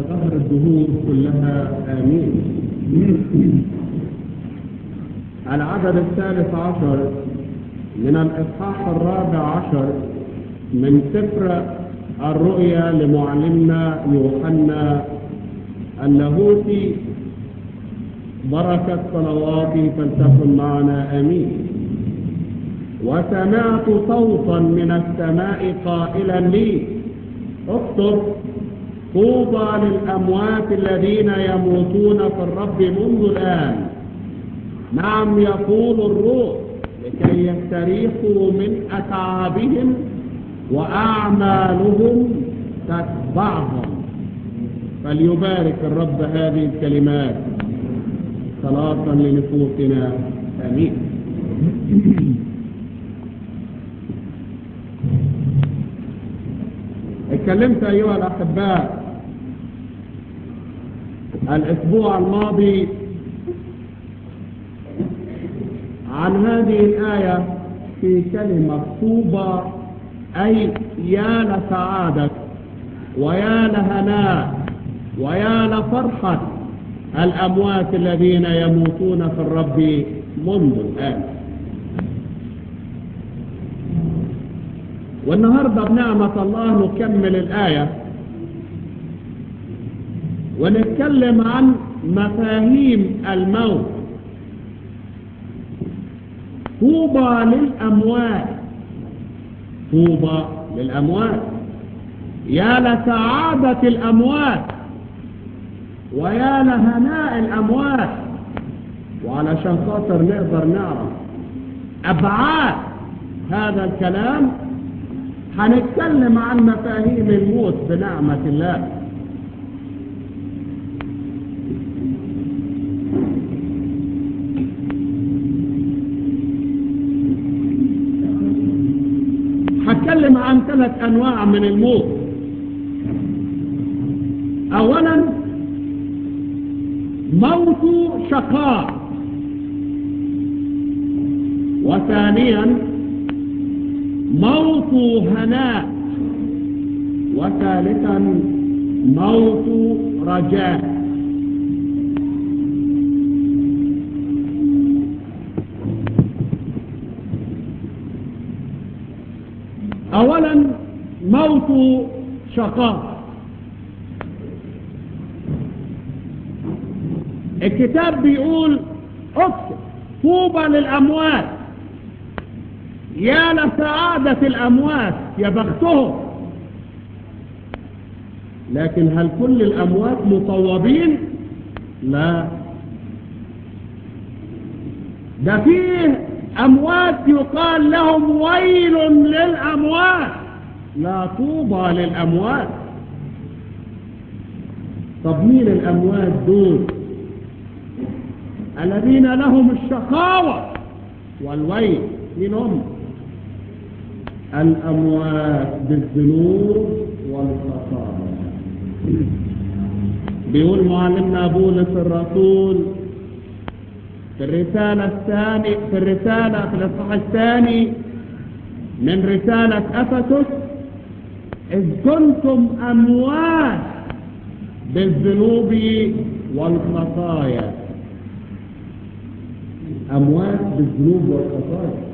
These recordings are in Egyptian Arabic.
ظهر الدهور كلها آمين العدد الثالث عشر من الإصحاح الرابع عشر من سفر الرؤيا لمعلمنا يوحنا اللاهوتي بركة صلواتي فلتكن معنا آمين وسمعت صوتا من السماء قائلا لي اكتب طوبى للأموات الذين يموتون في الرب منذ الآن نعم يقول الروح لكي يستريحوا من أتعابهم وأعمالهم تتبعهم فليبارك الرب هذه الكلمات صلاة لنفوسنا آمين اتكلمت أيها الأحباء الأسبوع الماضي عن هذه الآية في كلمة طوبى أي يا لسعادة ويا لهناء ويا لفرحة الأموات الذين يموتون في الرب منذ الآن والنهاردة بنعمة الله نكمل الآية ونتكلم عن مفاهيم الموت طوبى للأموات طوبى للأموات يا لسعادة الأموات ويا لهناء الأموات وعلشان خاطر نقدر نعرف أبعاد هذا الكلام هنتكلم عن مفاهيم الموت بنعمة الله هتكلم عن ثلاث أنواع من الموت أولا موت شقاء وثانيا موت هناء وثالثا موت رجاء اولا موت شقاء الكتاب بيقول اكتب طوبى للاموات يا لسعادة الأموات يا بختهم لكن هل كل الأموات مطوبين لا ده فيه أموات يقال لهم ويل للأموات لا طوبى للأموات طب مين الأموات دول الذين لهم الشقاوة والويل مين هم الأموات بالذنوب والخطايا بيقول معلمنا بولس الرسول في الرسالة الثانية في الرسالة في الإصحاح الثاني من رسالة أفسس إذ كنتم أموات بالذنوب والخطايا أموات بالذنوب والخطايا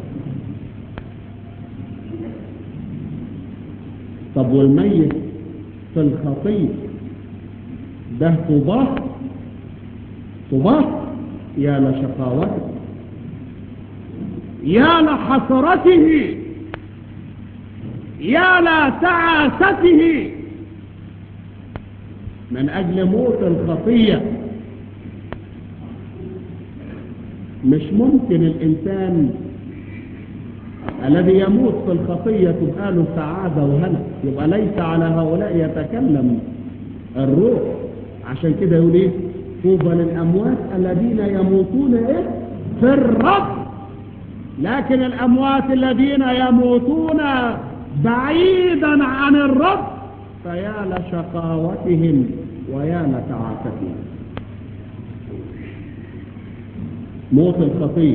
طب والميت في الخطية ده طباح طباح يا لشقاوته يا لحسرته يا لتعاسته من أجل موت الخطية مش ممكن الإنسان الذي يموت في الخطية تبقى له سعادة وهنا يبقى ليس على هؤلاء يتكلم الروح عشان كده يقول ايه طوبى للأموات الذين يموتون ايه في الرب لكن الأموات الذين يموتون بعيدا عن الرب فيا لشقاوتهم ويا لتعاستهم موت الخطيه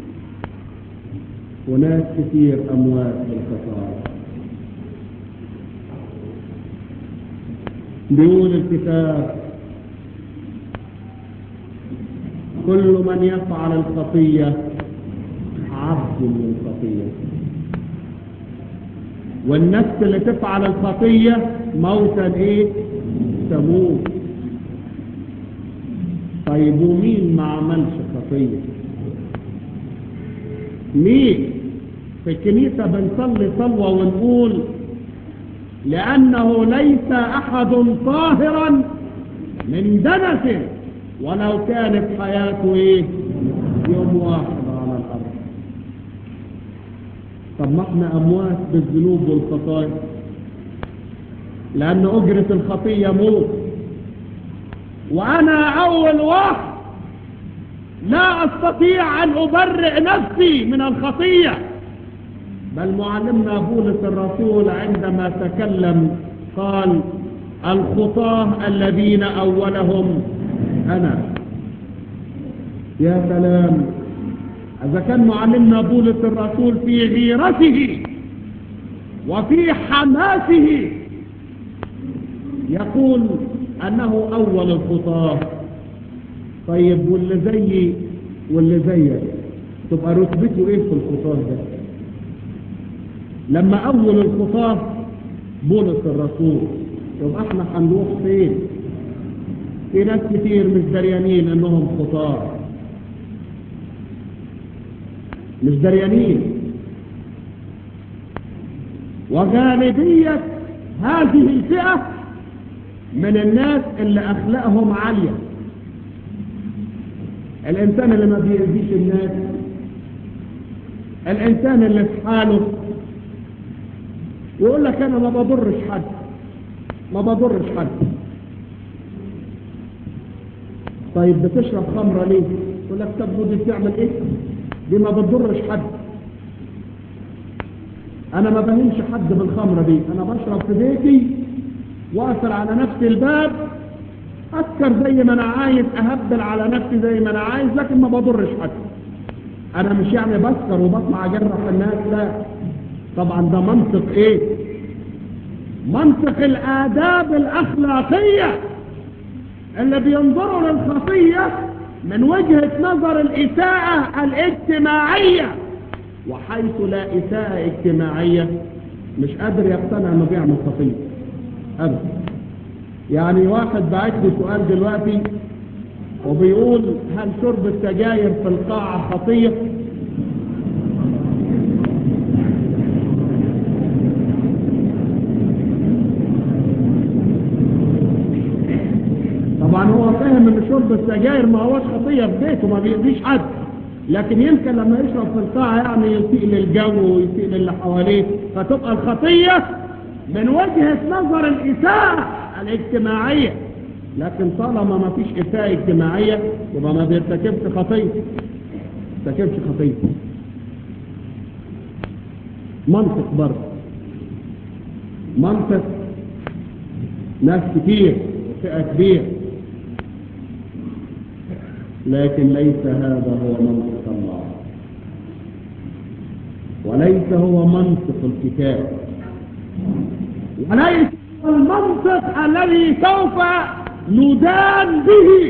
وناس كثير أموات بالخطايا بيقول الكتاب كل من يفعل الخطية عبد للخطية والنفس اللي تفعل الخطية موتا ايه تموت طيب ومين ما عملش خطية مين في الكنيسة بنصلي صلوة ونقول لأنه ليس أحد طاهرا من دنس ولو كانت حياته ايه يوم واحد على الأرض طب ما احنا أموات بالذنوب والخطايا لأن أجرة الخطية موت وأنا أول واحد لا أستطيع أن أبرئ نفسي من الخطية بل معلمنا بولس الرسول عندما تكلم قال الخطاه الذين أولهم أنا يا سلام إذا كان معلمنا بولس الرسول في غيرته وفي حماسه يقول أنه أول الخطاه طيب واللي زيي واللي زيك تبقى رتبته ايه في الخطاه ده لما اول الخطاه بولس الرسول يبقى احنا هنروح فين في ناس كتير مش دريانين انهم خطاه مش دريانين وغالبية هذه الفئة من الناس اللي اخلاقهم عاليه الإنسان اللي ما بيأذيش الناس الإنسان اللي في حاله يقول لك أنا ما بضرش حد ما بضرش حد طيب بتشرب خمرة ليه يقول لك طب ودي بتعمل ايه دي ما بتضرش حد انا ما بهمش حد بالخمرة دي انا بشرب في بيتي واقفل على نفسي الباب أسكر زي ما أنا عايز أهبل على نفسي زي ما أنا عايز لكن ما بضرش حد أنا مش يعني بسكر وبطلع أجرح الناس لا طبعا ده منطق إيه منطق الآداب الأخلاقية اللي بينظروا للخطية من وجهة نظر الإساءة الاجتماعية وحيث لا إساءة اجتماعية مش قادر يقتنع انه بيعمل خطية أبدا يعني واحد بعت لي سؤال دلوقتي وبيقول هل شرب السجاير في القاعة خطية طبعا هو فاهم ان شرب السجاير ما هوش خطية في بيته ما بيأذيش حد لكن يمكن لما يشرب في القاعة يعني يسيء للجو ويسيء للي حواليه فتبقى الخطية من وجهة نظر الإساءة الاجتماعية لكن طالما ما فيش إساءة اجتماعية يبقى ما بيرتكبش خطية بيرتكبش خطية منطق برضه منطق ناس كتير وفئة كبيرة لكن ليس هذا هو منطق الله وليس هو منطق الكتاب وليس هو المنطق الذي سوف ندان به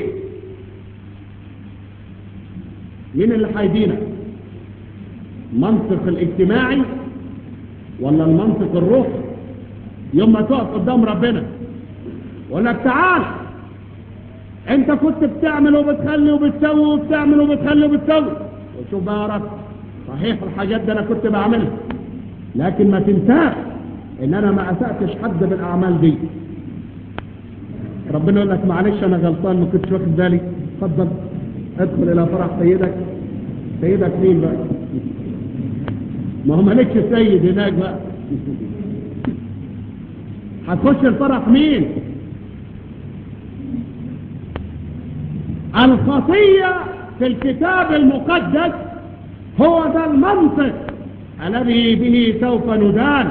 من اللي هيدينا المنطق الاجتماعي ولا المنطق الروحي يوم ما تقف قدام ربنا يقول لك تعال انت كنت بتعمل وبتخلي وبتسوي وبتعمل وبتخلي وبتسوي وشوف بقى يا رب صحيح الحاجات دي انا كنت بعملها لكن ما تنساش ان انا ما اسأتش حد بالاعمال دي ربنا يقول لك معلش انا غلطان ما كنتش واخد بالي اتفضل ادخل الى فرح سيدك سيدك مين بقى ما هو مالكش سيد هناك بقى هتخش الفرح مين الخطية في الكتاب المقدس هو ذا المنطق الذي به سوف ندان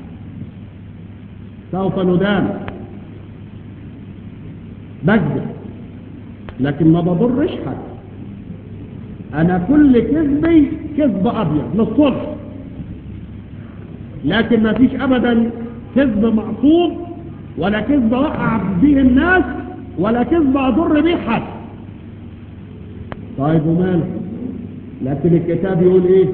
سوف ندان بكذب لكن ما بضرش حد انا كل كذبي كذب ابيض للصلح لكن ما فيش ابدا كذب معصوم ولا كذب اوقع به الناس ولا كذب اضر به حد طيب وماله لكن الكتاب يقول ايه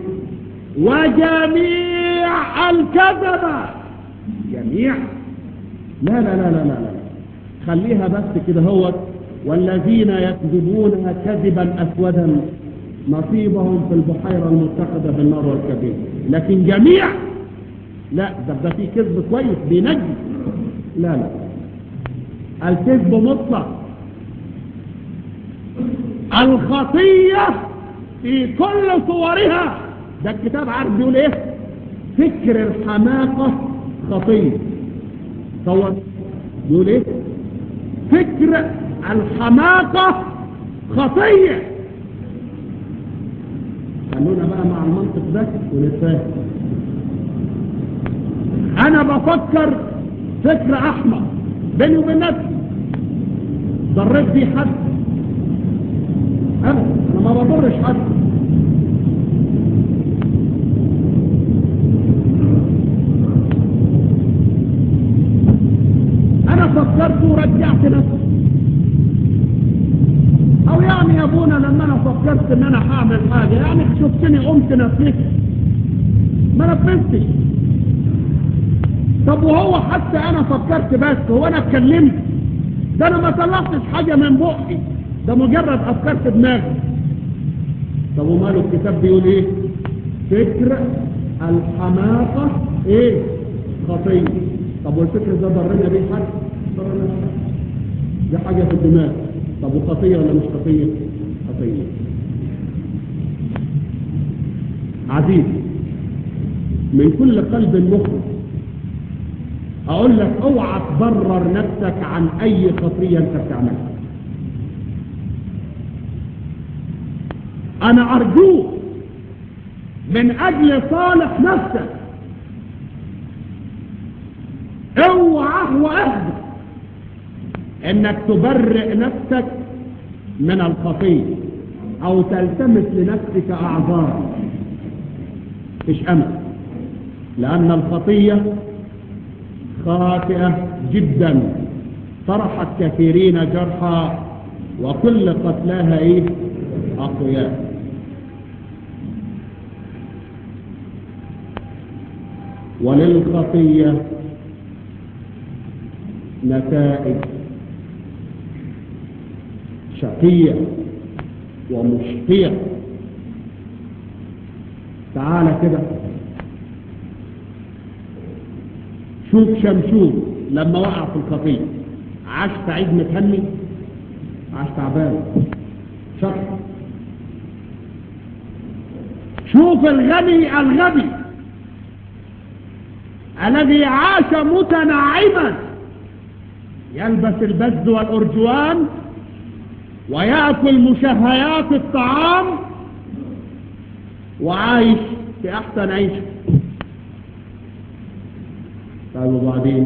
وجميع الكذبة جميع لا لا لا لا لا لا خليها بس كده هو والذين يكذبون كذبا أسودا نصيبهم في البحيرة المتخذة بالنار والكبير لكن جميع لا ده ده في كذب كويس بينجي لا لا الكذب مطلق الخطية في كل صورها ده الكتاب عارف بيقول ايه فكر الحماقة خطية صور بيقول ايه فكر الحماقة خطية خلونا بقى مع المنطق ده ونتفاهم انا بفكر فكر احمق بيني وبين نفسي ضريت بيه حد ابدا انا ما بضرش حد انا فكرت ورجعت نفسي او يعني يا ابونا لما انا فكرت ان انا هعمل حاجه يعني شفتني قمت نفسي ما نفذتش طب وهو حتى انا فكرت بس هو انا اتكلمت ده انا ما طلعتش حاجه من بقي ده مجرد افكار في دماغي طب وماله الكتاب بيقول ايه فكر الحماقه ايه خطيه طب والفكر ده ضرنا بيه حد ضرنا بيه حد. دي حاجه في الدماغ طب وخطيه ولا مش خطيه خطيه عزيز من كل قلب مخلص اقول لك اوعى تبرر نفسك عن اي خطيه انت بتعملها انا ارجوك من اجل صالح نفسك اوعى واهدى انك تبرئ نفسك من الخطيه او تلتمس لنفسك اعذار مش امل لان الخطيه خاطئة جدا طرحت كثيرين جرحا وكل قتلاها ايه اقوياء وللخطية نتائج شقية ومشقية تعالى كده شوف شمشون لما وقع في الخطية عاش سعيد متهني عاش تعبان شق شوف الغني الغبي الذي عاش متنعما يلبس البز والأرجوان ويأكل مشهيات الطعام وعايش في أحسن عيشه طيب وبعدين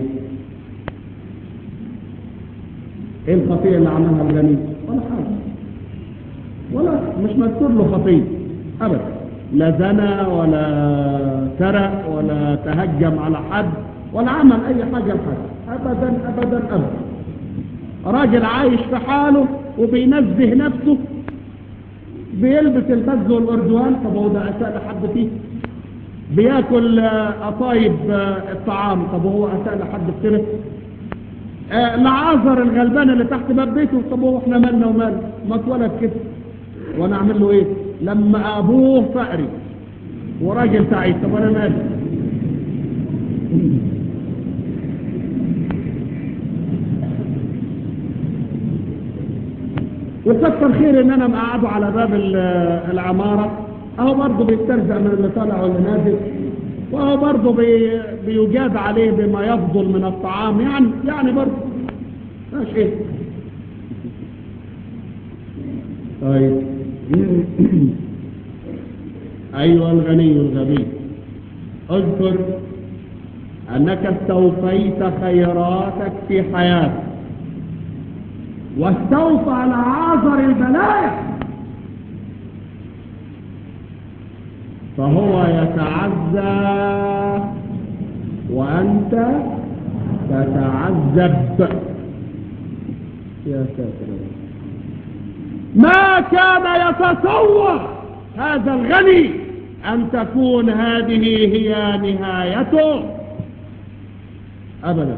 ايه الخطيئة اللي عملها الغني ولا حاجة ولا مش مذكور له خطيئة ابدا لا زنى ولا سرق ولا تهجم على حد ولا عمل اي حاجة لحد ابدا ابدا ابدا راجل عايش في حاله وبينزه نفسه بيلبس البز والاردوان طب هو ده اساء لحد فيه بياكل قطايب الطعام طب هو اساء لحد بكده لعازر الغلبان اللي تحت باب بيته طب هو احنا مالنا ومال ما اتولد كده وانا اعمل له ايه لما ابوه فقري وراجل سعيد طب انا مالي وكتر خير ان انا مقعده على باب العماره اهو برضه بيسترزق من اللي طالع واللي نازل وهو برضه بي بيجاد عليه بما يفضل من الطعام يعني يعني برضه ماشي ايه طيب ايها الغني الغبي اذكر انك استوفيت خيراتك في حياتك واستوفى على عذر البلايا فهو يتعزى وأنت تتعذب يا ساتر ما كان يتصور هذا الغني أن تكون هذه هي نهايته أبدا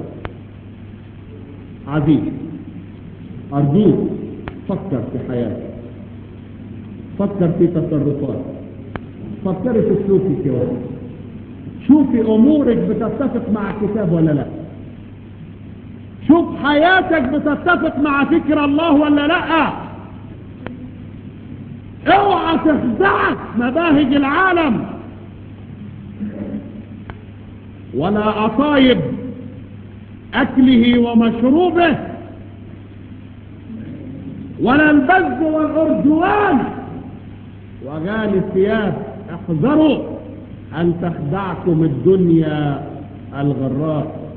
عزيز أرجوك فكر في حياتك فكر في تصرفاتك فكري في سلوكك يا ولد شوفي أمورك بتتفق مع الكتاب ولا لا شوف حياتك بتتفق مع فكر الله ولا لا اوعى تخدعك مباهج العالم ولا أطايب أكله ومشروبه ولا البز والأرجوان وغالي الثياب احذروا أن تخدعكم الدنيا الغراء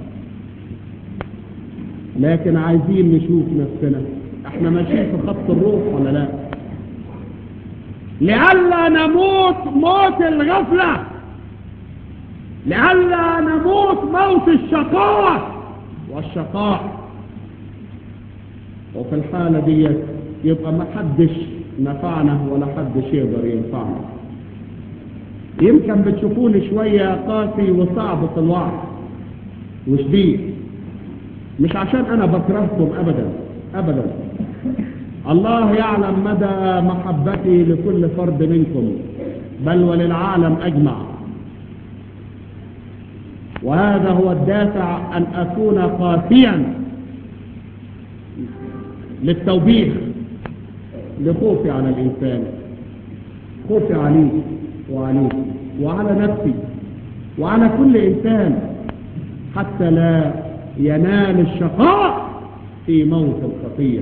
لكن عايزين نشوف نفسنا احنا ماشيين في خط الروح ولا لا لئلا نموت موت الغفلة لئلا نموت موت الشقاوة والشقاء وفي الحالة دي يبقى ما حدش نفعنا ولا حدش يقدر ينفعنا يمكن بتشوفوني شوية قاسي وصعب في الوعظ وشديد مش عشان انا بكرهكم ابدا ابدا الله يعلم مدى محبتي لكل فرد منكم بل وللعالم اجمع وهذا هو الدافع ان اكون قاسيا للتوبيخ لخوفي على الانسان خوفي عليه وعليك وعلى نفسي وعلى كل انسان حتى لا ينال الشقاء في موت الخطية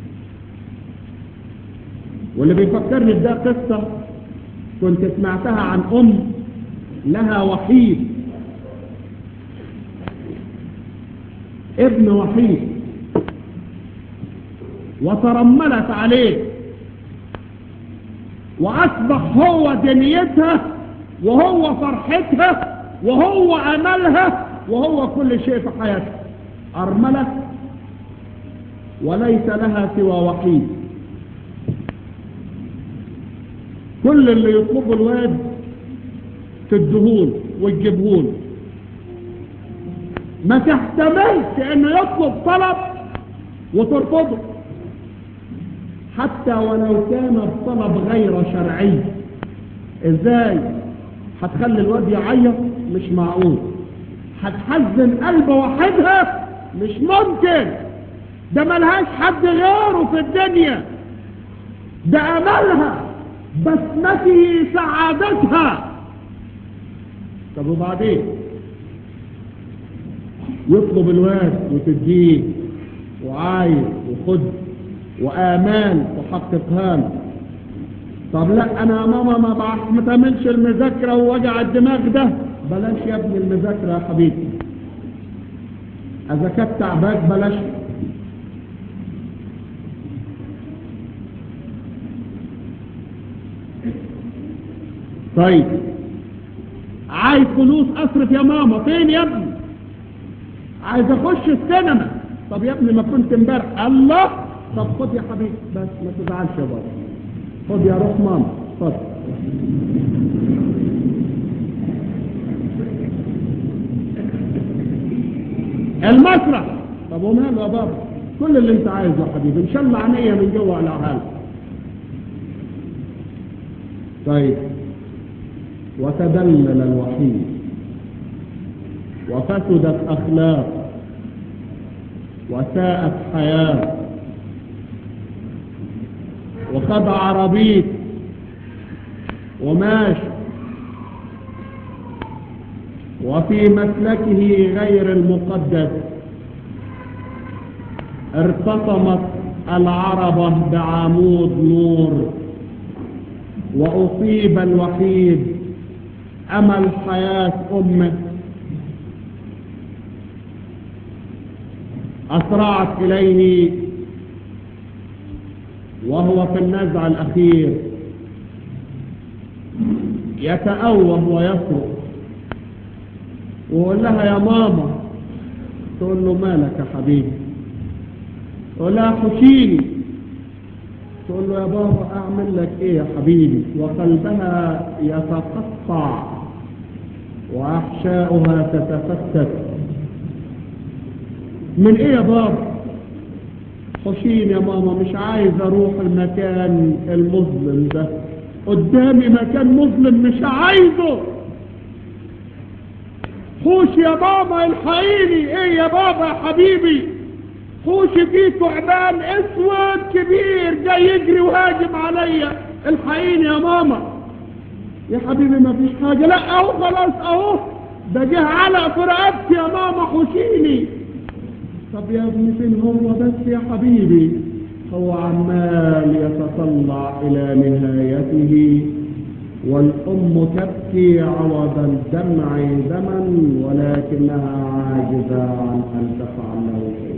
واللي بيفكرني بده قصة كنت سمعتها عن أم لها وحيد ابن وحيد وترملت عليه وأصبح هو دنيتها وهو فرحتها وهو أملها وهو كل شيء في حياتها أرملة وليس لها سوى وحيد كل اللي يطلبه الواد تدهون وتجيبهون ما تحتملش انه يطلب طلب وترفضه حتى ولو كان الطلب غير شرعي ازاي هتخلي الواد يعيط مش معقول هتحزن قلب واحدها مش ممكن ده ملهاش حد غيره في الدنيا ده املها بسمته سعادتها طب وبعدين يطلب الواد وتديه وعايز وخد وآمان وحققها له طب لا انا يا ماما ما بعرف ما تعملش المذاكرة ووجع الدماغ ده بلاش يا ابني المذاكرة يا حبيبي اذا كانت تعباك بلاش طيب عايز فلوس اصرف يا ماما فين يا ابني عايز اخش السينما طب يا ابني ما كنت امبارح الله طب خد يا حبيبي بس ما تزعلش يا بابا خد يا روح ماما خد المسرح طب وماله يا بابا كل اللي انت عايزه يا حبيبي ان شاء الله عينيا من جوه على حال طيب وتدلل الوحيد وفسدت اخلاق وساءت حياه وخد عربيت وماشي وفي مسلكه غير المقدس ارتطمت العربة بعمود نور وأصيب الوحيد أمل حياة أمه أسرعت إليه وهو في النزع الأخير يتأوه ويصرخ ويقول لها يا ماما تقول له مالك يا حبيبي تقول لها حشيني تقول له يا بابا اعمل لك ايه يا حبيبي وقلبها يتقطع واحشاؤها تتفتت من ايه يا بابا حشين يا ماما مش عايز اروح المكان المظلم ده قدامي مكان مظلم مش عايزه خوش يا بابا الحقيني ايه يا بابا يا حبيبي خوش فيه تعبان اسود كبير جاي يجري وهاجم عليا الحقيني يا ماما يا حبيبي ما فيش حاجة لا اهو خلاص اهو ده جه علق في رقبتي يا ماما حشيني طب يا ابني فين هو بس يا حبيبي هو عمال يتطلع الى نهايته والام تبكي عوض الدمع دما ولكنها عاجزة عن ان تفعل له شيء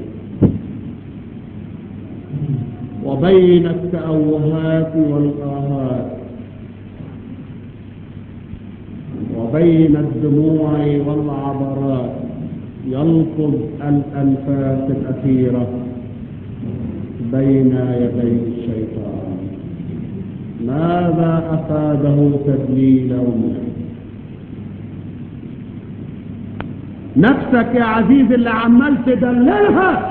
وبين التأوهات والآهات وبين الدموع والعبرات يلفظ الأنفاس الأخيرة بين يدي الشيطان ماذا أفاده تدليل أمه نفسك يا عزيزي اللي عمال تدللها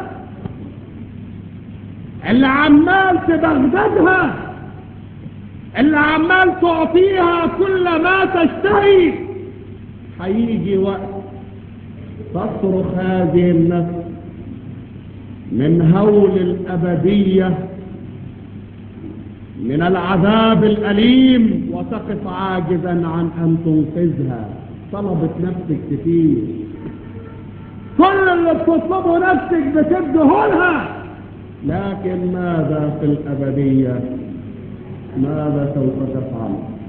اللي عمال تبغددها اللي عمال تعطيها كل ما تشتهي هيجي وقت تصرخ هذه النفس من هول الأبدية من العذاب الأليم وتقف عاجزا عن أن تنقذها طلبت نفسك كتير كل اللي بتطلبه نفسك بتدهولها لكن ماذا في الأبدية ماذا سوف تفعل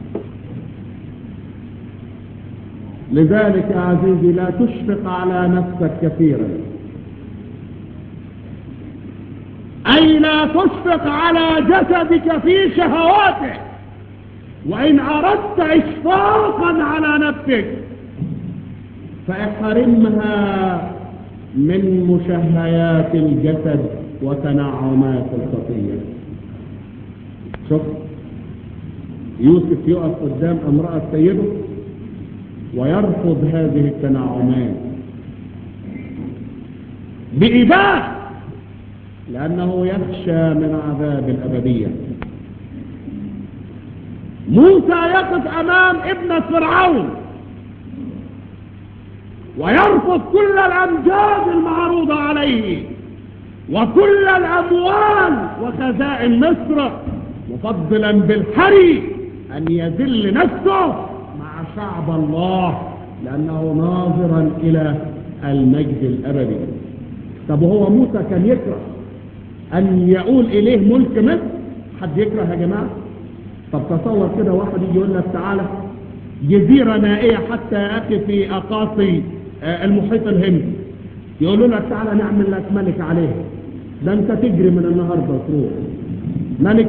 لذلك يا عزيزي لا تشفق على نفسك كثيرا أي لا تشفق على جسدك في شهواته وإن أردت إشفاقا على نفسك فاحرمها من مشهيات الجسد وتنعمات الخطية شوف يوسف يقف قدام امرأة سيده ويرفض هذه التنعمات بإباء لأنه يخشى من عذاب الأبدية موسى يقف أمام ابن فرعون ويرفض كل الأمجاد المعروضة عليه وكل الأموال وخزائن مصر مفضلا بالحري أن يذل نفسه مع شعب الله لأنه ناظرا إلى المجد الأبدي طب وهو موسى كان يكره أن يقول إليه ملك مصر حد يكره يا جماعة طب تصور كده واحد يجي يقول لك تعالى جزيرة نائية حتى يا أخي في أقاصي المحيط الهندي يقولوا لك تعالى نعمل لك ملك عليه ده انت تجري من النهاردة وتروح ملك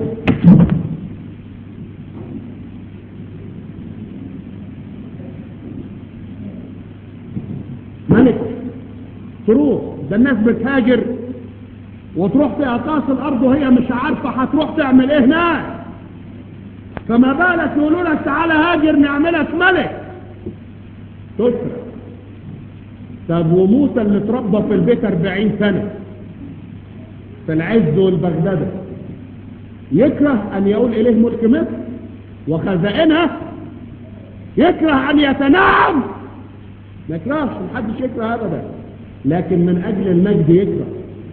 ملك تروح ده الناس بتهاجر وتروح في اقاصي الارض وهي مش عارفة هتروح تعمل ايه هناك فما بالك يقولوا لك تعالى هاجر نعملك ملك تسرع طب وموسى اللي اتربى في البيت 40 سنة في العز والبغدادة يكره أن يقول إليه ملك مصر وخزائنها يكره أن يتنعم ما يكرهش محدش يكره أبدا لكن من أجل المجد يكره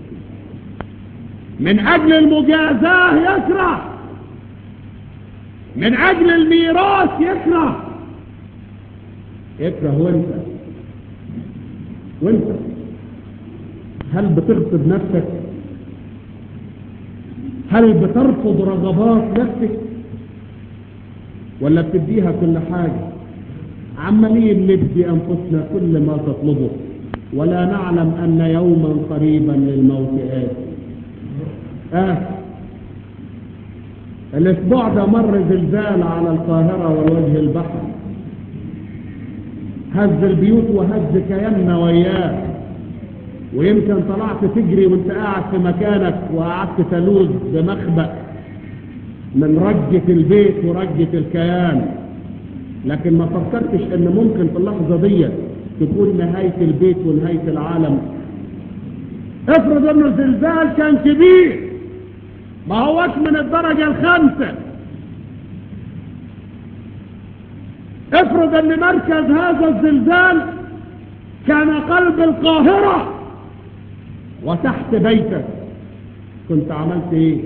من أجل المجازاة يكره من أجل الميراث يكره يكره وانت وانت هل بتغصب نفسك هل بترفض رغبات نفسك ولا بتديها كل حاجة عمالين ندي أنفسنا كل ما تطلبه ولا نعلم أن يوما قريبا للموت آت آه الاسبوع ده مر زلزال على القاهرة والوجه البحر هز البيوت وهز كياننا وياه ويمكن طلعت تجري وانت قاعد في مكانك وقعدت تلوذ بمخبأ من رجة البيت ورجة الكيان لكن ما فكرتش ان ممكن في اللحظة دي تكون نهاية البيت ونهاية العالم افرض انه الزلزال كان كبير ما هوش من الدرجة الخامسة افرض ان مركز هذا الزلزال كان قلب القاهرة وتحت بيتك كنت عملت ايه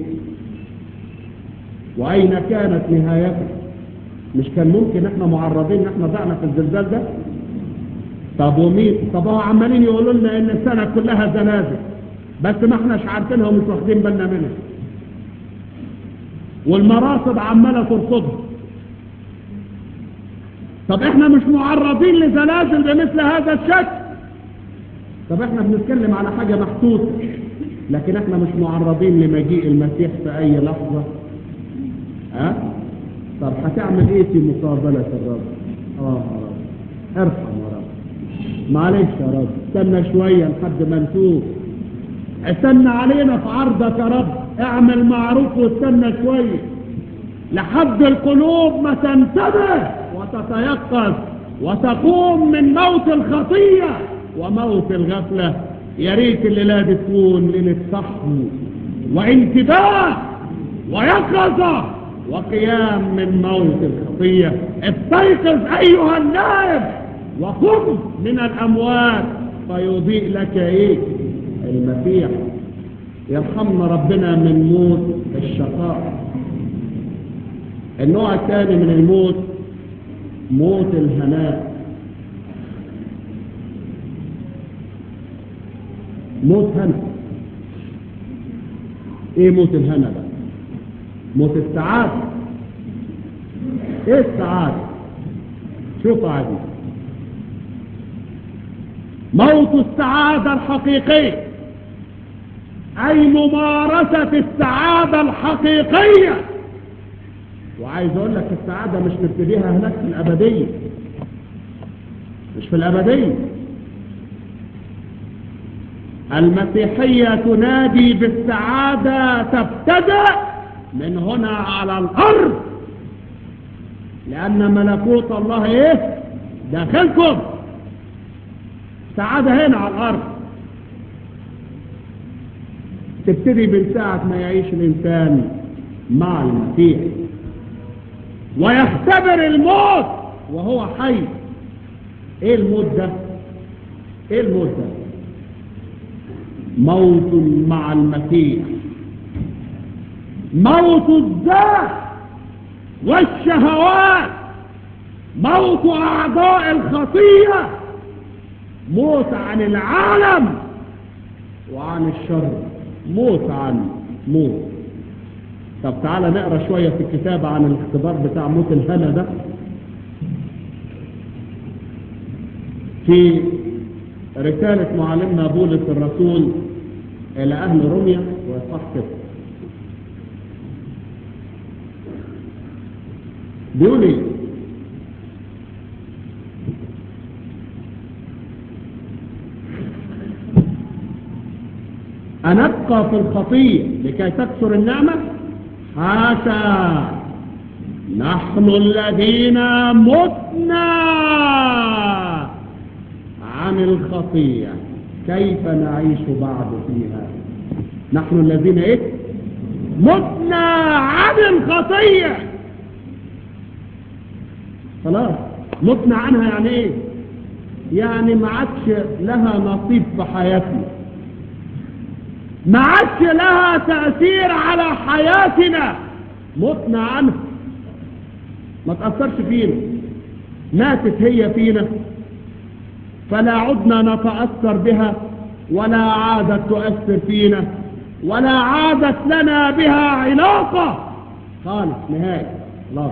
واين كانت نهايتك مش كان ممكن احنا معرضين ان احنا ضعنا في الزلزال ده طب ومين طب هو عمالين يقولوا لنا ان السنة كلها زلازل بس ما احناش عارفينها ومش واخدين بالنا منها والمراصد عمالة ترصدها طب احنا مش معرضين لزلازل بمثل هذا الشكل طب احنا بنتكلم على حاجة محسوسة لكن احنا مش معرضين لمجيء المسيح في اي لحظة ها أه؟ طب هتعمل ايه في مقابلة الرب اه يا رب ارحم يا رب معلش يا رب استنى شوية لحد ما نشوف استنى علينا في عرضك يا رب اعمل معروف واستنى شوية لحد القلوب ما تنتبه وتتيقظ وتقوم من موت الخطية وموت الغفلة يا ريت الليلة دي تكون ليلة صحو وانتباه ويقظة وقيام من موت الخطية استيقظ أيها النائب وقم من الأموات فيضيء لك إيه المسيح يرحمنا ربنا من موت الشقاء النوع الثاني من الموت موت الهناء موت هنا ايه موت الهنا ده موت السعادة ايه السعادة شوف عادي موت السعادة الحقيقية اي ممارسة السعادة الحقيقية وعايز اقول لك السعادة مش تبتديها هناك في الابدية مش في الابدية المسيحية تنادي بالسعادة تبتدأ من هنا على الارض لان ملكوت الله ايه داخلكم سعادة هنا على الارض تبتدي من ساعة ما يعيش الانسان مع المسيح ويختبر الموت وهو حي ايه الموت ده ايه الموت ده موت مع المسيح موت الذات والشهوات موت اعضاء الخطيه موت عن العالم وعن الشر موت عن موت طب تعالى نقرا شوية في الكتاب عن الاختبار بتاع موت الهنا ده في رسالة معلمنا بولس الرسول إلى أهل روميا وإصحاح كده بيقول إيه؟ أنبقى في الخطية لكي تكثر النعمة حاشا نحن الذين متنا عن الخطية كيف نعيش بعد فيها نحن الذين ايه متنا عن الخطية خلاص متنا عنها يعني ايه يعني ما عادش لها نصيب في حياتنا ما عادش لها تأثير على حياتنا متنا عنها ما تأثرش فينا ماتت هي فينا فلا عدنا نتأثر بها ولا عادت تؤثر فينا ولا عادت لنا بها علاقة خالص نهاية خلاص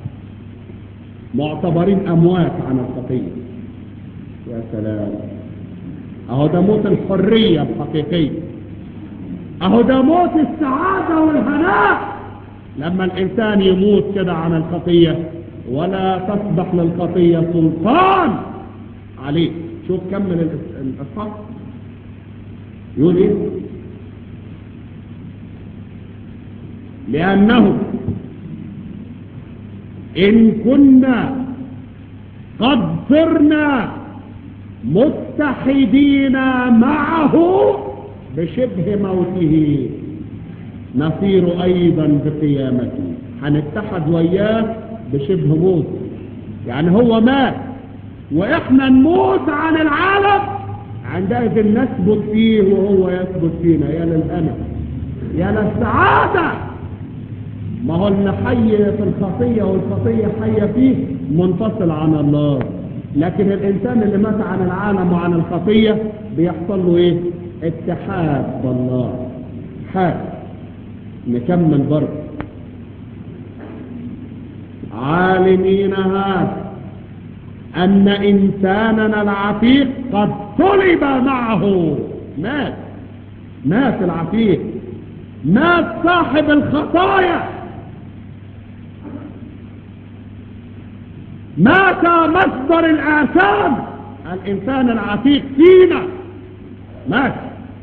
معتبرين أموات عن الخطية يا سلام أهو ده موت الحرية الحقيقية اهو ده موت السعادة والهناء لما الانسان يموت كده عن الخطية ولا تصبح للخطية سلطان عليه شوف كمل الاصحاح يقول ايه لأنه إن كنا قد صرنا متحدين معه بشبه موته نصير أيضا بقيامته هنتحد وياه بشبه موت يعني هو مات وإحنا نموت عن العالم عندئذ نثبت فيه وهو يثبت فينا يا للهنا يا للسعادة ما هو اللي حي في الخطية والخطية حية فيه منفصل عن الله لكن الإنسان اللي مات عن العالم وعن الخطية بيحصل له إيه اتحاد بالله حاد نكمل برضه عالمين هذا أن إنساننا العتيق قد صلب معه مات مات العتيق مات صاحب الخطايا مات مصدر الآثام الإنسان العتيق فينا مات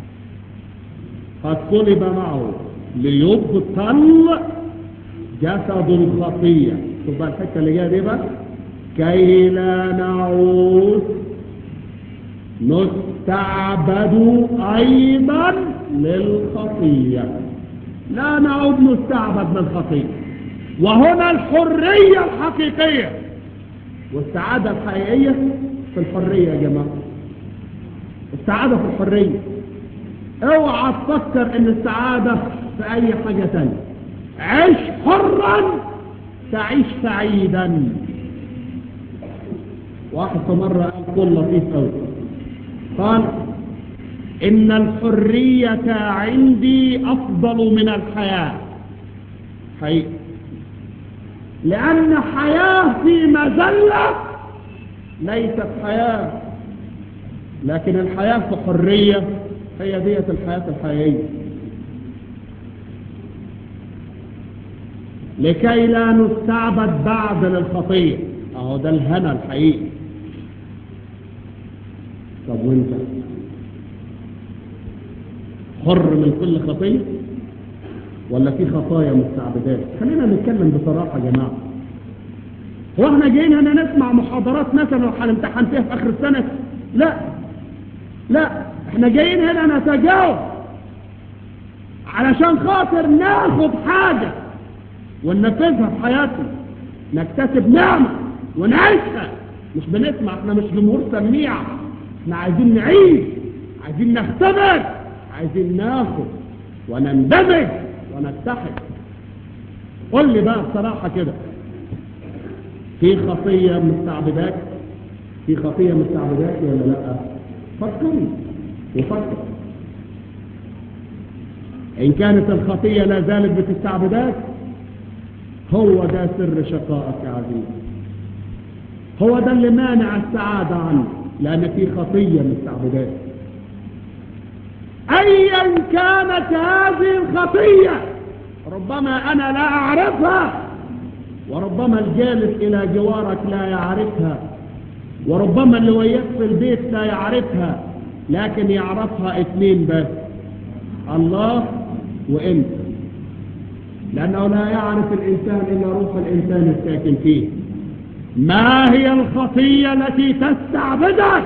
قد صلب معه ليبطل جسد الخطية شوف الحتة اللي جايه دي بقى كي لا نعود نستعبد أيضا للخطية لا نعود نستعبد للخطية وهنا الحرية الحقيقية والسعادة الحقيقية في الحرية يا جماعة السعادة في الحرية اوعى تفكر ان السعادة في اي حاجة تانية عيش حرا تعيش سعيدا واحد في مرة قال قول لطيف قوي قال إن الحرية عندي أفضل من الحياة حقيقي لأن حياة في مزلة ليست حياة لكن الحياة في حرية هي دية الحياة الحقيقية لكي لا نستعبد بعد للخطية اهو ده الهنا الحقيقي طب وانت حر من كل خطية ولا في خطايا مستعبدات خلينا نتكلم بصراحة يا جماعة هو احنا جايين هنا نسمع محاضرات مثلا وهنمتحن فيها في اخر السنة لا لا احنا جايين هنا نتجاوب علشان خاطر ناخد حاجة وننفذها في حياتنا نكتسب نعمة ونعيشها مش بنسمع احنا مش جمهور سميع احنا عايزين نعيش عايزين نختبر عايزين ناخد ونندمج ونتحد قول لي بقى بصراحة كده في خطية مستعبدات في خطية مستعبدات ولا لا فكري وفكر إن كانت الخطية لا زالت بتستعبدات هو ده سر شقائك يا عزيزي هو ده اللي مانع السعادة عنه لأن في خطية مستعبدات أيا كانت هذه الخطية ربما أنا لا أعرفها وربما الجالس إلى جوارك لا يعرفها وربما اللي وياك في البيت لا يعرفها لكن يعرفها اثنين بس الله وانت لأنه لا يعرف الإنسان إلا روح الإنسان الساكن فيه ما هي الخطية التي تستعبدك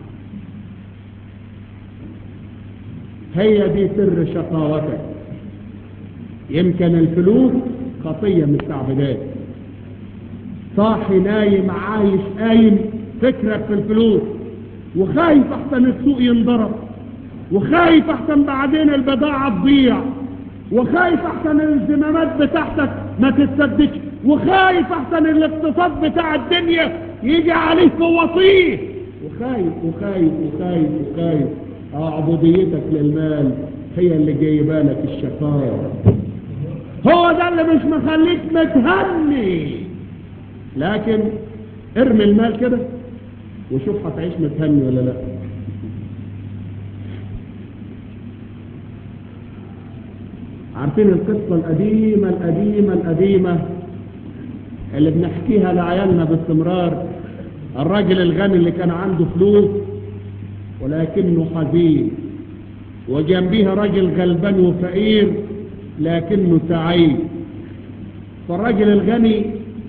هي دي سر شقاوتك يمكن الفلوس خطية مستعبدات صاحي نايم عايش قايم فكرك في الفلوس وخايف احسن السوق ينضرب وخايف احسن بعدين البضاعة تضيع وخايف احسن الالتزامات بتاعتك ما تتسدش وخايف احسن الاقتصاد بتاع الدنيا يجي عليك بوصيه وخايف وخايف وخايف وخايف اه عبوديتك للمال هي اللي جايبه لك الشقاوة هو ده اللي مش مخليك متهني لكن ارمي المال كده وشوف هتعيش متهني ولا لا عارفين القصة القديمة القديمة القديمة اللي بنحكيها لعيالنا باستمرار الراجل الغني اللي كان عنده فلوس ولكنه حزين وجنبيها راجل غلبان وفقير لكنه سعيد فالراجل الغني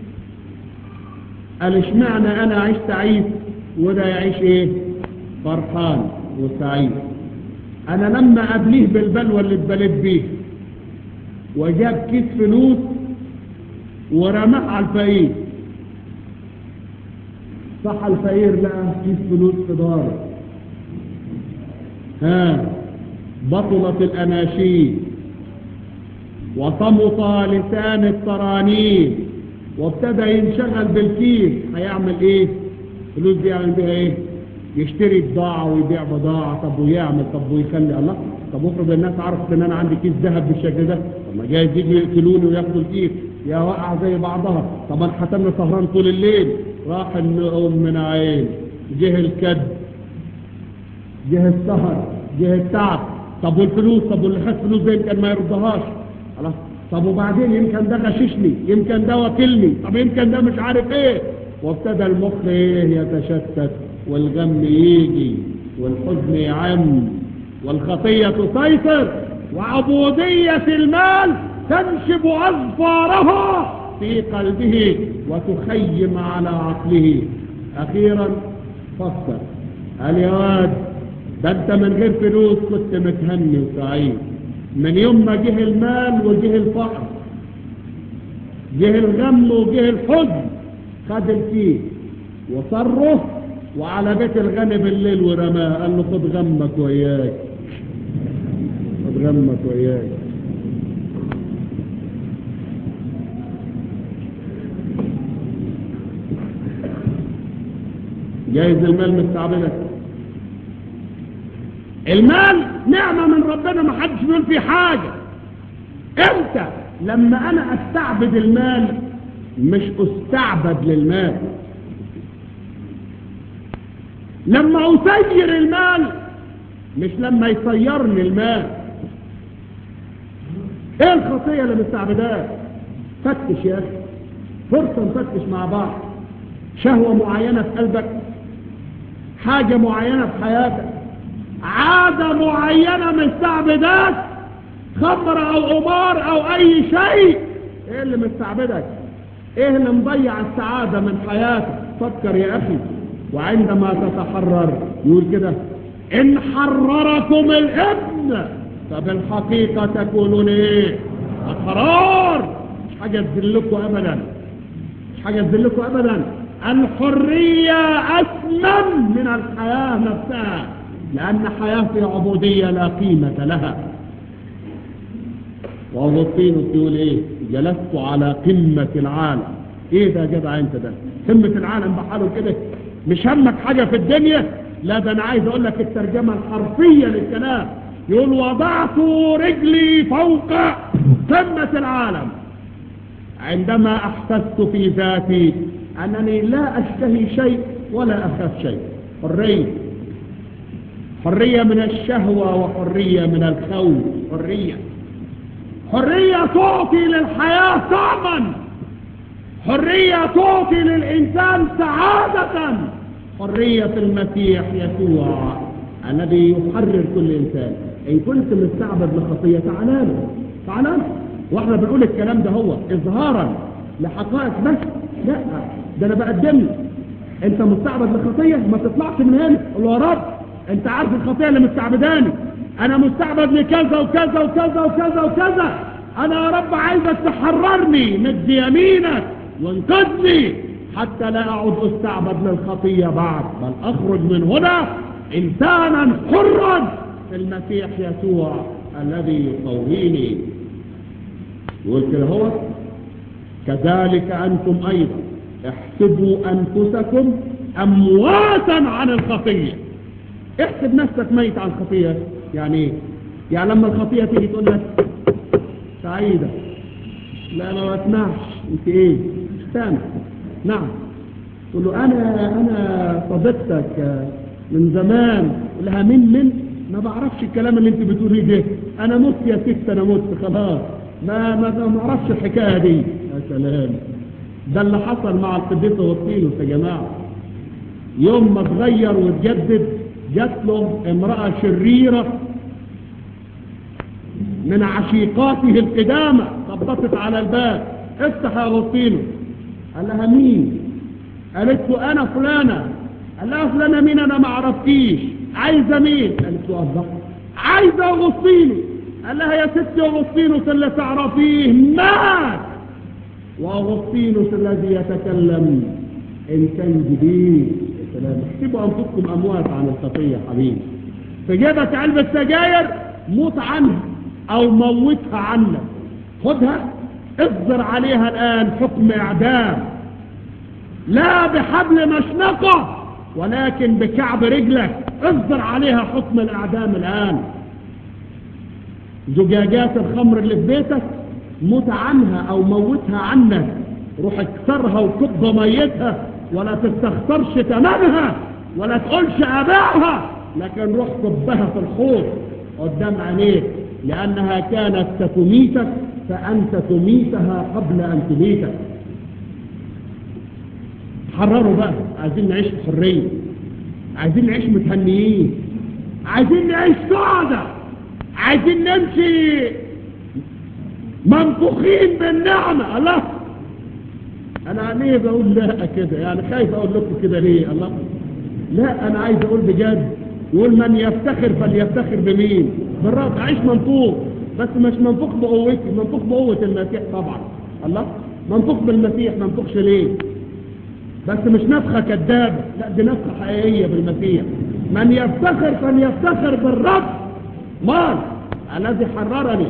قال اشمعنى انا اعيش سعيد وده يعيش ايه فرحان وسعيد انا لما قبليه بالبلوى اللي اتبلت بيه وجاب كيس فلوس ورماه على الفقير صح الفقير لقى كيس فلوس في داره ها بطلت الاناشيد وصمت لسان الترانيم وابتدى ينشغل بالكيس هيعمل ايه فلوس دي يعمل بيها ايه يشتري بضاعة ويبيع بضاعة طب ويعمل طب ويخلي الله طب افرض الناس عرفت ان انا عندي كيس ذهب بالشكل ده طب ما جايز يجوا يقتلوني وياخدوا الكيس يا وقع زي بعضها طب انا حتمني سهران طول الليل راح النوم من عين جه الكد جه السهر جه التعب طب والفلوس طب واللي خد فلوس ده يمكن ما يردهاش خلاص طب وبعدين يمكن ده غششني يمكن ده وكلني طب يمكن ده مش عارف ايه وابتدى المخ ايه يتشتت والغم يجي والحزن يعم والخطية تسيطر وعبودية المال تنشب أظفارها في قلبه وتخيم على عقله أخيرا فسر قال يا واد ده انت من غير فلوس كنت متهني وسعيد من يوم ما جه المال وجه الفقر جه الغم وجه الحزن خد الكيس وصره وعلى بيت الغني بالليل ورماه قال له خد غمك وياك خد غمك وياك جايز المال مستعبدك المال نعمة من ربنا ما حدش بيقول فيه حاجة امتى لما انا استعبد المال مش استعبد للمال لما اسير المال مش لما يسيرني المال ايه الخطية اللي مستعبدات فتش يا اخي فرصة نفتش مع بعض شهوة معينة في قلبك حاجة معينة في حياتك عادة معينة مستعبدات خمر او قمار او اي شيء ايه اللي مستعبدك ايه اللي مضيع السعادة من حياتك فكر يا اخي وعندما تتحرر يقول كده ان حرركم الابن فبالحقيقة تكونون ايه احرار مش حاجة تذلكم ابدا مش حاجة تذلكم ابدا الحرية اسمن من الحياة نفسها لان حياة في عبودية لا قيمة لها واغسطينوس يقول ايه جلست على قمة العالم ايه ده يا جدع انت ده قمة العالم بحاله كده مش همك حاجة في الدنيا لا ده انا عايز اقول لك الترجمة الحرفية للكلام يقول وضعت رجلي فوق قمة العالم عندما احسست في ذاتي انني لا اشتهي شيء ولا اخاف شيء حرية حرية من الشهوة وحرية من الخوف حرية حرية تعطي للحياة طعما حرية تعطي للإنسان سعادة حرية المسيح يسوع الذي يحرر كل إنسان إن كنت مستعبد لخطية تعالى له تعالى له واحنا بنقول الكلام ده هو إظهارا لحقائق بس لا ده أنا بقدم لك أنت مستعبد لخطية ما تطلعش من هنا قول له يا رب أنت عارف الخطية اللي مستعبداني أنا مستعبد لكذا وكذا وكذا وكذا وكذا أنا يا رب عايزك تحررني مد يمينك وانقذني حتى لا أعود أستعبد للخطية بعد بل أخرج من هنا إنسانا حرا في المسيح يسوع الذي يقويني يقول كده هو كذلك أنتم أيضا احسبوا أنفسكم أمواتا عن الخطية احسب نفسك ميت عن الخطية يعني ايه يعني لما الخطية تيجي تقول لك سعيدة لا انا ما اسمعش انت ايه سامع نعم تقول له انا انا صديقتك من زمان لها من من ما بعرفش الكلام اللي انت بتقوليه ده انا مت يا ست انا مت خلاص ما ما ما اعرفش الحكايه دي يا سلام ده اللي حصل مع القديس اغسطينوس يا جماعه يوم ما اتغير واتجدد جات له امراه شريره من عشيقاته القدامى خبطت على الباب افتح يا اغسطينو قال لها مين قالت له انا فلانة قال لها فلانة مين انا ما عرفتيش عايزة مين قالت له الله عايزة اغسطينو قال لها يا ستي اغسطينوس اللي تعرفيه مات واغسطينوس الذي يتكلم انسان جديد يا سلام احسبوا انفسكم اموات عن الخطيه حبيبي في جيبك علبه سجاير موت عنها او موتها عنك خدها اصدر عليها الان حكم اعدام لا بحبل مشنقه ولكن بكعب رجلك اصدر عليها حكم الاعدام الان زجاجات الخمر اللي في بيتك موت عنها او موتها عنك روح اكسرها وكب ميتها ولا تستخسرش ثمنها ولا تقولش ابيعها لكن روح كبها في الحوض قدام عينيك لانها كانت ستميتك فانت تميتها قبل ان تميتك حرروا بقى عايزين نعيش بحريه عايزين نعيش متهنيين عايزين نعيش سعداء عايزين نمشي منفوخين بالنعمة الله انا ليه بقول لا كده يعني خايف اقول لكم كده ليه الله لا انا عايز اقول بجد يقول من يفتخر فليفتخر بمين بالرب عيش منفوخ بس مش منفوخ بقوتي منفوخ بقوة المسيح طبعا الله منفوخ بالمسيح منفوخش ليه بس مش نفخة كذابة لا دي نفخة حقيقية بالمسيح من يفتخر فليفتخر بالرب مال الذي حررني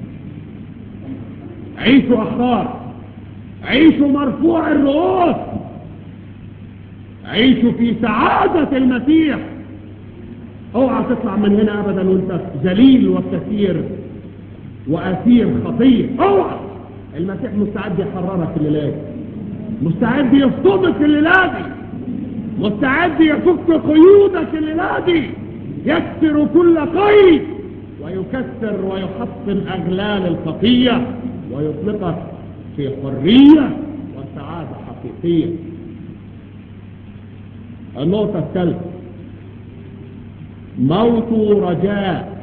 عيشوا أخطار عيشوا مرفوع الرؤوس عيشوا في سعادة المسيح اوعى تطلع من هنا ابدا وانت ذليل وكثير واسير خطيه اوعى المسيح مستعد يحررك الليله دي مستعد يفطمك الليله دي مستعد يفك قيودك الليله دي يكسر كل قيد ويكسر ويحطم اغلال الخطيه ويطلقك في حريه وسعاده حقيقيه النقطه الثالثه موت رجاء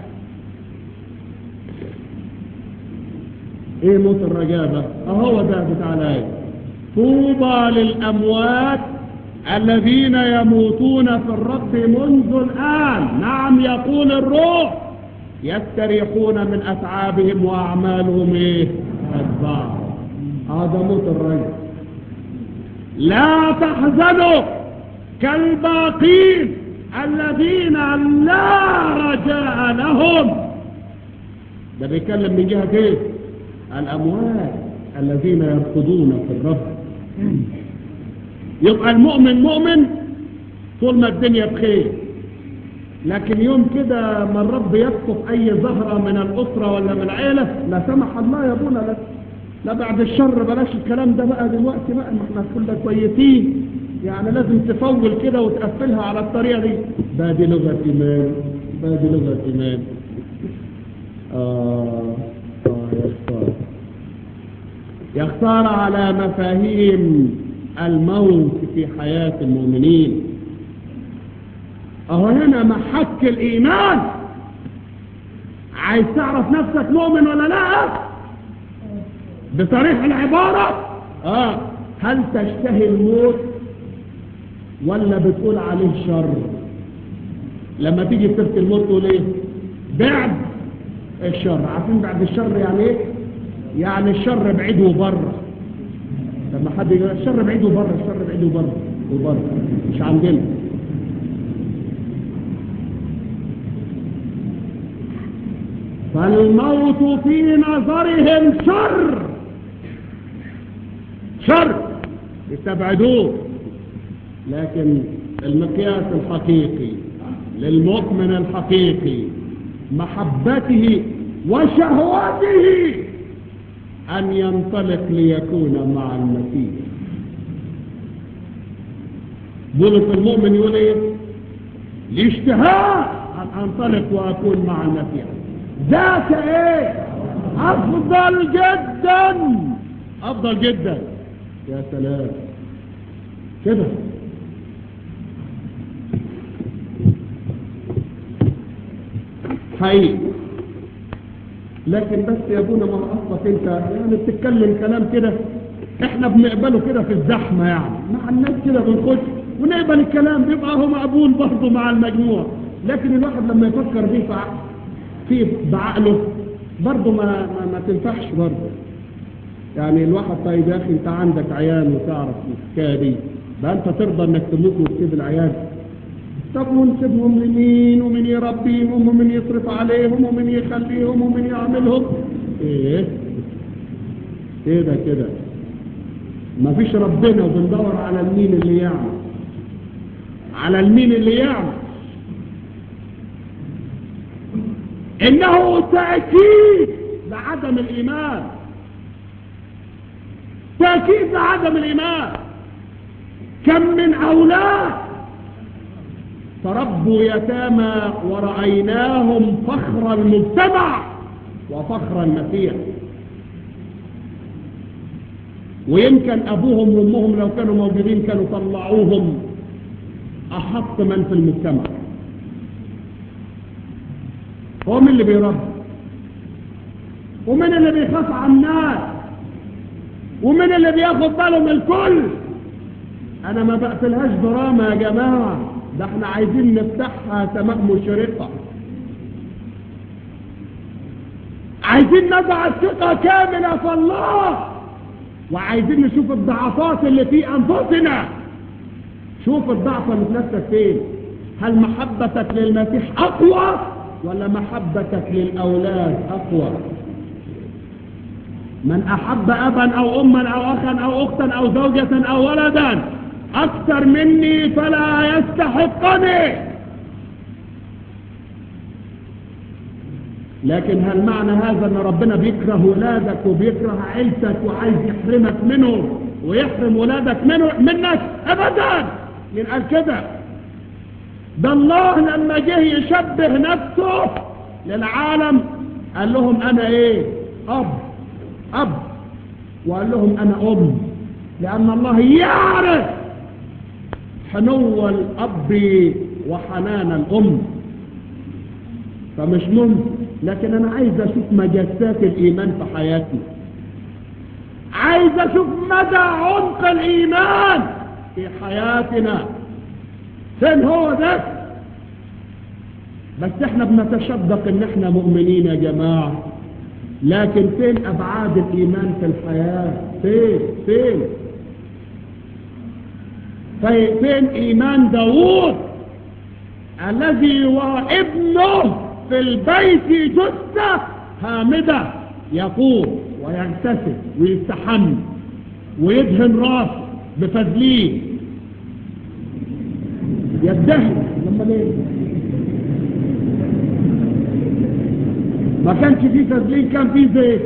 ايه موت الرجاء ده اهو ده بتاع الايه طوبى للاموات الذين يموتون في الرب منذ الان نعم يقول الروح يستريحون من اتعابهم واعمالهم ايه اتباع هذا موت الرجاء لا تحزنوا كالباقين الذين لا رجاء لهم ده بيتكلم من جهة ايه الاموات الذين يرقدون في الرب يبقى المؤمن مؤمن طول ما الدنيا بخير لكن يوم كده ما الرب يسقط اي زهرة من الاسرة ولا من العيلة لا سمح الله يا ابونا لا, لا بعد الشر بلاش الكلام ده بقى دلوقتي بقى ما احنا كلنا كويسين يعني لازم تفول كده وتقفلها على الطريقة دي ده دي لغة إيمان ده دي لغة إيمان آه آه يا خسارة يا خسارة على مفاهيم الموت في حياة المؤمنين أهو هنا محك الإيمان عايز تعرف نفسك مؤمن ولا لا بصريح العبارة آه هل تشتهي الموت ولا بتقول عليه شر لما تيجي سيره الموت تقول ايه بعد الشر عارفين بعد الشر يعني ايه يعني الشر بعيد وبره لما حد يقول الشر بعيد وبره الشر بعيد وبره وبره مش عندنا فالموت في نظرهم شر شر يستبعدوه لكن المقياس الحقيقي للمؤمن الحقيقي محبته وشهوته أن ينطلق ليكون مع المسيح بولس المؤمن يقول ايه الاشتهاء أن أنطلق وأكون مع المسيح ذاك ايه أفضل جدا أفضل جدا يا سلام كده حقيقي لكن بس يا ابونا ما هو اصلك انت يعني بتتكلم كلام كده احنا بنقبله كده في الزحمه يعني مع الناس كده بنخش ونقبل الكلام بيبقى هو مقبول برضه مع المجموع لكن الواحد لما يفكر بيه في ع- فيه بعقله برضه ما, ما, ما تنفعش برضه يعني الواحد طيب يا اخي انت عندك عيال وتعرف الحكايه دي بقى انت ترضى انك تموت وتسيب العيال طب ونسيبهم لمين ومين يربيهم ومين يصرف عليهم ومين يخليهم ومين يعملهم ايه كده كده ما فيش ربنا وبندور على المين اللي يعمل على المين اللي يعمل انه تأكيد لعدم الايمان تأكيد لعدم الايمان كم من اولاد تربوا يتامى ورأيناهم فخر المجتمع وفخر المسيح ويمكن أبوهم وأمهم لو كانوا موجودين كانوا طلعوهم أحط من في المجتمع هو من اللي بيربي ومن اللي بيخاف على الناس ومن اللي بياخد باله من الكل انا ما بقفلهاش دراما يا جماعة ده احنا عايزين نفتحها سماء مشرقة عايزين نضع الثقة كاملة في الله وعايزين نشوف الضعفات اللي في انفسنا شوف الضعف اللي في نفسك فين هل محبتك للمسيح اقوى ولا محبتك للاولاد اقوى من احب ابا او اما او اخا او اختا او زوجة او ولدا اكثر مني فلا يستحقني لكن هل معنى هذا ان ربنا بيكره ولادك وبيكره عيلتك وعايز يحرمك منه ويحرم ولادك منه منك ابدا من قال كده ده الله لما جه يشبه نفسه للعالم قال لهم انا ايه اب اب وقال لهم انا ام لان الله يعرف حنو الاب وحنان الام فمش ممكن لكن انا عايز اشوف مجسات الايمان في حياتي عايز اشوف مدى عمق الايمان في حياتنا فين هو ده بس احنا بنتشدق ان احنا مؤمنين يا جماعة لكن فين ابعاد الايمان في الحياة فين فين في- فين ايمان داوود الذي وابنه في البيت جثة هامدة يقوم ويغتسل ويستحم ويدهن راسه بفازلين يدهن لما ليه ما كانش فيه فازلين كان فيه زيت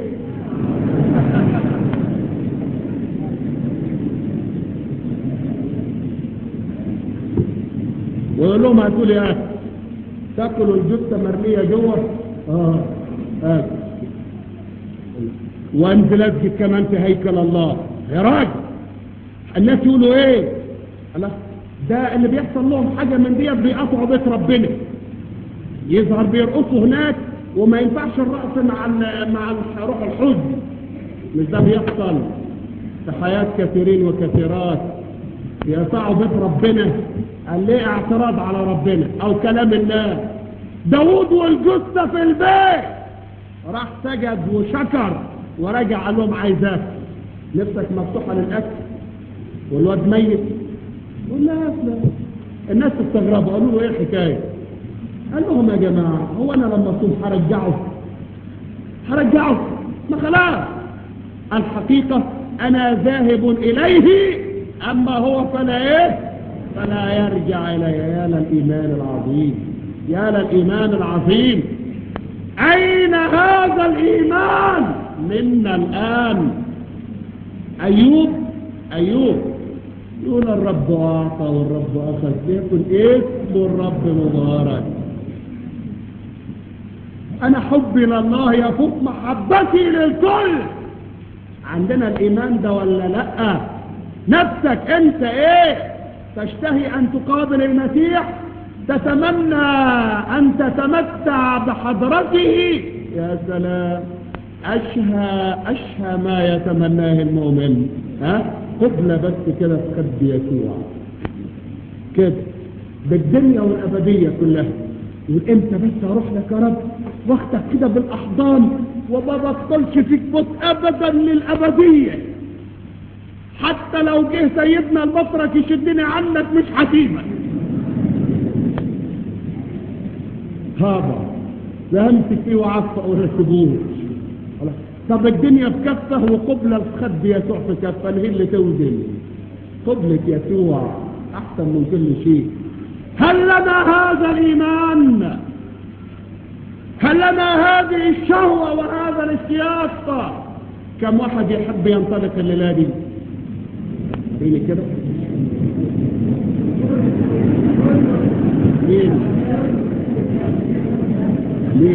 ويقول لهم هاتوا لي اكل تاكلوا الجثه مرميه جوه اه اكل وانزل اسجد كمان في هيكل الله يا راجل الناس يقولوا ايه الله ده اللي بيحصل لهم حاجه من ديت بيقطعوا بيت ربنا يظهر بيرقصوا هناك وما ينفعش الرقص مع ال- مع ال- روح الحزن مش ده بيحصل في حياة كثيرين وكثيرات يقطعوا بيت ربنا قال ليه اعتراض على ربنا او كلام الله داود والجثة في البيت راح سجد وشكر ورجع قال لهم عايزاك نفسك مفتوحة للأكل والواد ميت قول لا لا الناس استغربوا قالوا له ايه الحكايه قال لهم يا جماعه هو انا لما اصوم هرجعه هرجعه ما خلاص الحقيقه انا ذاهب اليه اما هو فلا ايه فلا يرجع الي يا للايمان العظيم يا للايمان العظيم اين هذا الايمان منا الان ايوب ايوب يقول الرب أعطى والرب أخذ يكن اسم الرب مبارك أنا حبي لله يفوق محبتي للكل عندنا الإيمان ده ولا لأ نفسك أنت إيه تشتهي أن تقابل المسيح تتمنى أن تتمتع بحضرته يا سلام أشهى أشهى ما يتمناه المؤمن ها قبلة بس كده في خد يسوع كده بالدنيا والأبدية كلها يقول امتى بس اروح لك يا رب واخدك كده بالاحضان وما بطلش فيك بط ابدا للابديه حتى لو جه سيدنا البطرك يشدني عنك مش هسيبك هذا لا امسك فيه وعفه ولا سيبوه طب الدنيا في كفه وقبله في خد يسوع في كفه هي اللي توزن قبله يسوع احسن من كل شيء هل لنا هذا الإيمان هل لنا هذه الشهوة وهذا الاشتياق كم واحد يحب ينطلق الليلة دي فيني كده مين مين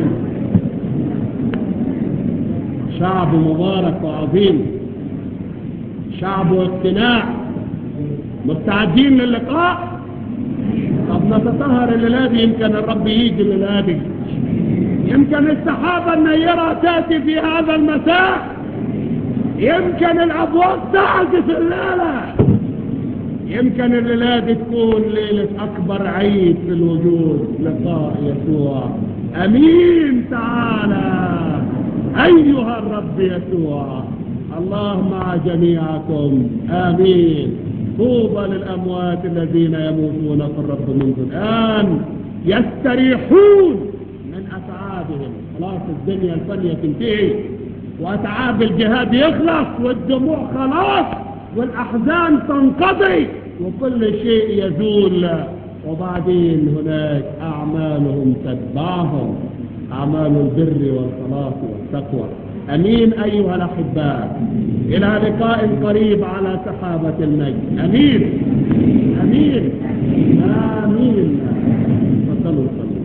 شعب مبارك وعظيم شعب واقتناع مستعدين للقاء طب نتطهر الليلة دي يمكن الرب يجي الليلة دي يمكن السحابة النيرة تأتي في هذا المساء يمكن الأبواب تعزف الليلة يمكن الليلة دي تكون ليلة أكبر عيد في الوجود لقاء يسوع أمين تعالى أيها الرب يسوع الله مع جميعكم آمين طوبى للأموات الذين يموتون في الرب منذ الآن يستريحون من أتعابهم خلاص الدنيا الفنية تنتهي وأتعاب الجهاد يخلص والدموع خلاص والأحزان تنقضي وكل شيء يزول وبعدين هناك أعمالهم تتبعهم أعمال البر والخلاص والتقوى أمين أيها الأحباء إلى لقاء قريب على سحابة المجد أمين أمين آمين وصلوا صلوا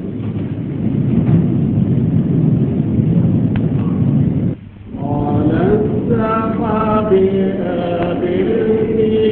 على السحاب بالفرح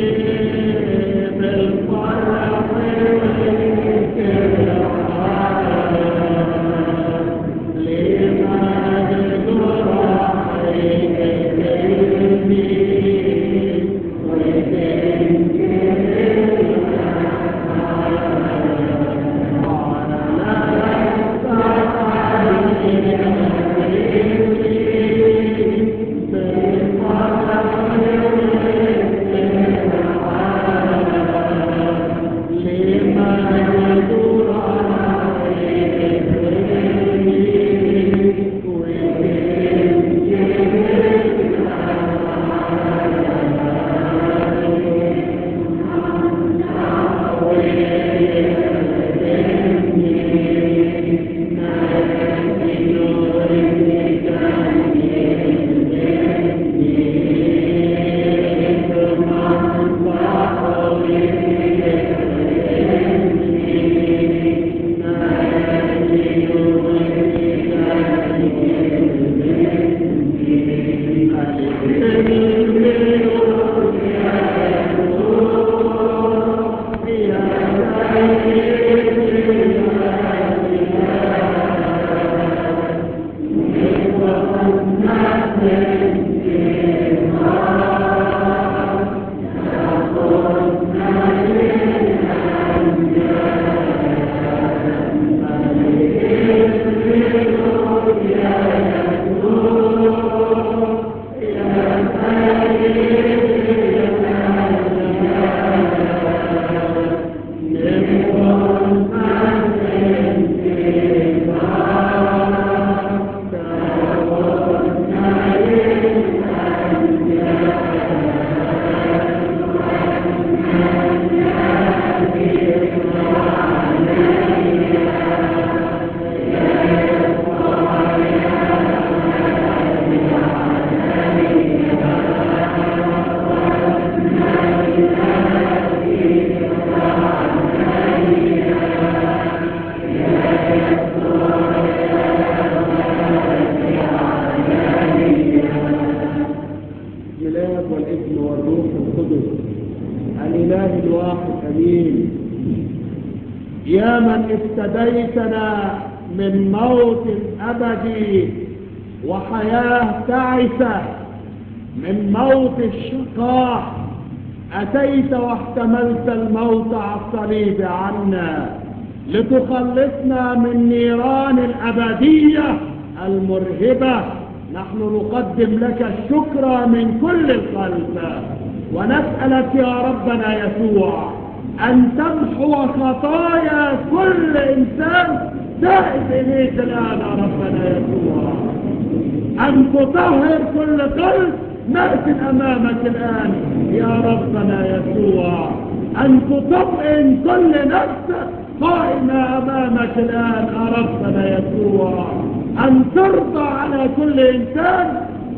يا من افتديتنا من موت أبدي وحياة تعسة من موت الشقاء أتيت واحتملت الموت على الصليب عنا لتخلصنا من نيران الأبدية المرهبة نحن نقدم لك الشكر من كل القلب ونسألك يا ربنا يسوع أن تمحو خطايا كل إنسان دائم إليك الآن يا ربنا يسوع أن تطهر كل قلب نأتي أمامك الآن يا ربنا يسوع أن تطمئن كل نفس قائمة أمامك الآن يا ربنا يسوع أن ترضى على كل إنسان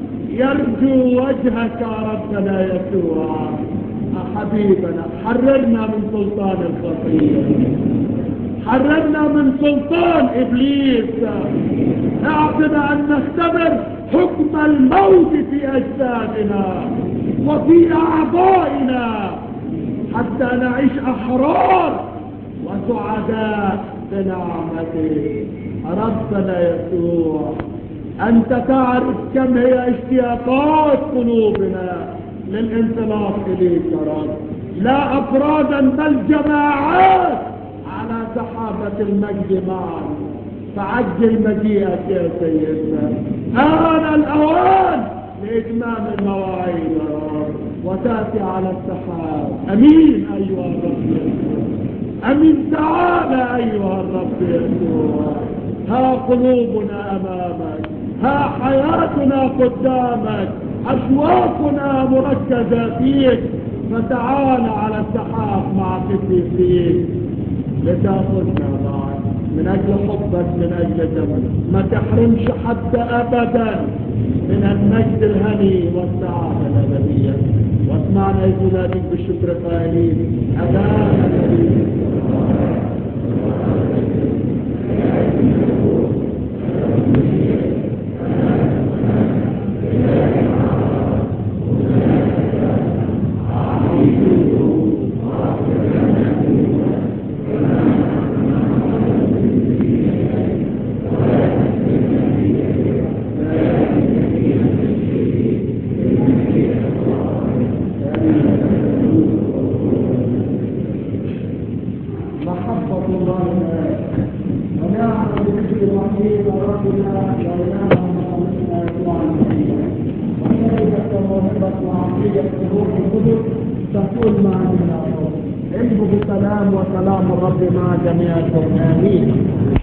يرجو وجهك يا ربنا يسوع حبيبنا حررنا من سلطان الخطية حررنا من سلطان إبليس اعطنا أن نختبر حكم الموت في أجسادنا وفي أعضائنا حتى نعيش أحرار وسعداء بنعمتك ربنا يسوع أنت تعرف كم هي اشتياقات قلوبنا للانطلاق إليك يا رب لا أفرادا بل جماعات على سحابة المجد معا فعجل مجيئك يا سيدنا آن الأوان لإتمام المواعيد يا رب وتأتي على السحاب أمين أيها الرب يسوع أمين تعالى أيها الرب يسوع ها قلوبنا أمامك ها حياتنا قدامك أشواقنا مركزة فيك فتعال على السحاب مع قديسيك لتأخذنا معك من أجل حبك من أجل دمك ما تحرمش حتى أبدا من المجد الهني والسعادة الأبدية واسمعنا إذ ناديك بالشكر قائلين أبانا الذي في السماوات محبة الله ونعم بذكر الرحيم ربنا وإله محمدنا يسوع المسيح وشركة موهبة وعقيدة الروح القدس تكون معنا امضوا بالسلام وسلام الرب مع جميعكم آمين